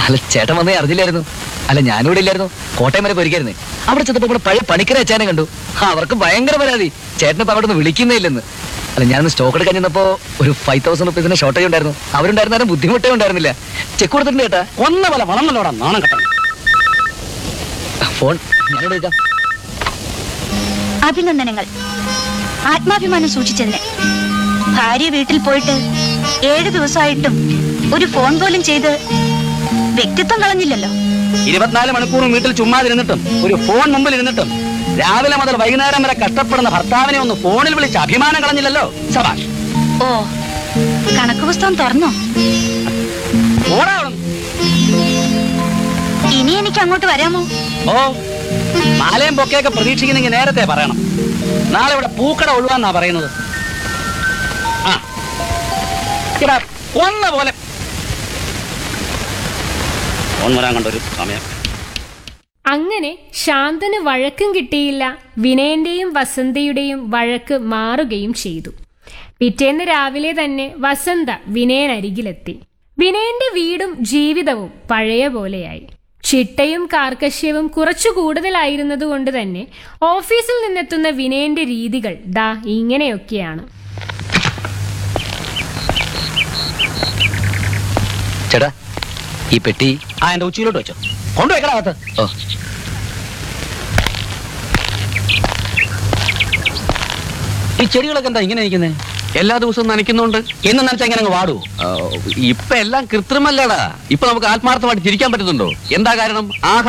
അല്ല ചേട്ടൻ വന്നേ അറിഞ്ഞില്ലായിരുന്നു അല്ല ഞാനിവിടെ ഇല്ലായിരുന്നു കോട്ടയം വരെ പോയിരിക്കായിരുന്നു അവിടെ ചെന്നപ്പോ ഇവിടെ പഴയ പണിക്കരെ അച്ഛനെ കണ്ടു ആ, അവർക്ക് ഭയങ്കര പരാതി ചേട്ടനെ ഇപ്പൊ അവിടെ നിന്ന് വിളിക്കുന്നേ ഇല്ലെന്ന് അല്ല ഞാനൊന്ന് സ്റ്റോക്ക് എടുക്കാൻ ചെന്നപ്പോ ഒരു ഫൈവ് തൗസൻഡ് റുപ്പീസിന്റെ ഷോർട്ടേജ് ഉണ്ടായിരുന്നു അവരുണ്ടായിരുന്നാലും ബുദ്ധിമുട്ടേ ഉണ്ടായിരുന്നില്ല ചെക്ക് കൊടുത്തിട്ടുണ്ട് ചേട്ടാ ഒന്ന പോലെ വളർന്നല്ലോടാ നാണം കെട്ടണം ഫോൺ ഞാനിവിടെ എടുക്കാം അഭിനന്ദനങ്ങൾ ആത്മാഭിമാനം സൂക്ഷിച്ചതിന് ഭാര്യ വീട്ടിൽ പോയിട്ട് ഏഴ് ദിവസമായിട്ടും ഒരു ഫോൺ പോലും ചെയ്ത് വ്യക്തിത്വം കളഞ്ഞില്ലല്ലോ ഇരുപത്തിനാല് മണിക്കൂറും വീട്ടിൽ ചുമ്മാതിരുന്നിട്ടും ഒരു ഫോൺ മുമ്പിൽ ഇരുന്നിട്ടും രാവിലെ മുതൽ വൈകുന്നേരം വരെ കഷ്ടപ്പെടുന്ന ഭർത്താവിനെ ഒന്ന് ഫോണിൽ വിളിച്ച് അഭിമാനം കളഞ്ഞില്ലല്ലോ സഭാഷ് ഓ കണക്ക് പുസ്തകം തുറന്നോ ഓടാ അവിടുന്ന്. ഇനി എനിക്ക് അങ്ങോട്ട് വരാമോ ഓ മാലയും പൊക്കെയൊക്കെ പ്രതീക്ഷിക്കുന്നെങ്കിൽ നേരത്തെ പറയണം നാളെ ഇവിടെ പൂക്കട ഒഴിവാന്നാ പറയുന്നത് ആ ഇവിടെ കൊന്ന പോലെ ഫോൺ വരാൻ കണ്ടൊരു സമയം അങ്ങനെ ശാന്തന് വഴക്കും കിട്ടിയില്ല വിനയന്റെയും വസന്തയുടെയും വഴക്ക് മാറുകയും ചെയ്തു പിറ്റേന്ന് രാവിലെ തന്നെ വസന്ത വിനയനരികിലെത്തി വിനയന്റെ വീടും ജീവിതവും പഴയ പോലെയായി ചിട്ടയും കാർക്കശ്യവും കുറച്ചു കൂടുതലായിരുന്നതുകൊണ്ട് തന്നെ ഓഫീസിൽ നിന്നെത്തുന്ന വിനയന്റെ രീതികൾ ദാ ഇങ്ങനെയൊക്കെയാണ് ചേട്ടാ ഈ പെട്ടി ആ എന്റെ ഉച്ചയിലോട്ട് വെച്ചോ കൊണ്ടുവയ്ക്കടാ അകത്ത് ഓ ഈ ചെടികളൊക്കെ എന്താ ഇങ്ങനെ ഇരിക്കുന്നത് എല്ലാ ദിവസവും നനയ്ക്കുന്നുണ്ട് എന്ന് നനച്ചാ ഇങ്ങനെ അങ്ങ് വാടുവോ ആ, ഇപ്പൊ എല്ലാം കൃത്രിമല്ലടാ ഇപ്പൊ നമുക്ക് ആത്മാർത്ഥമായിട്ട് ചിരിക്കാൻ പറ്റുന്നുണ്ടോ എന്താ കാരണം ആഹാരം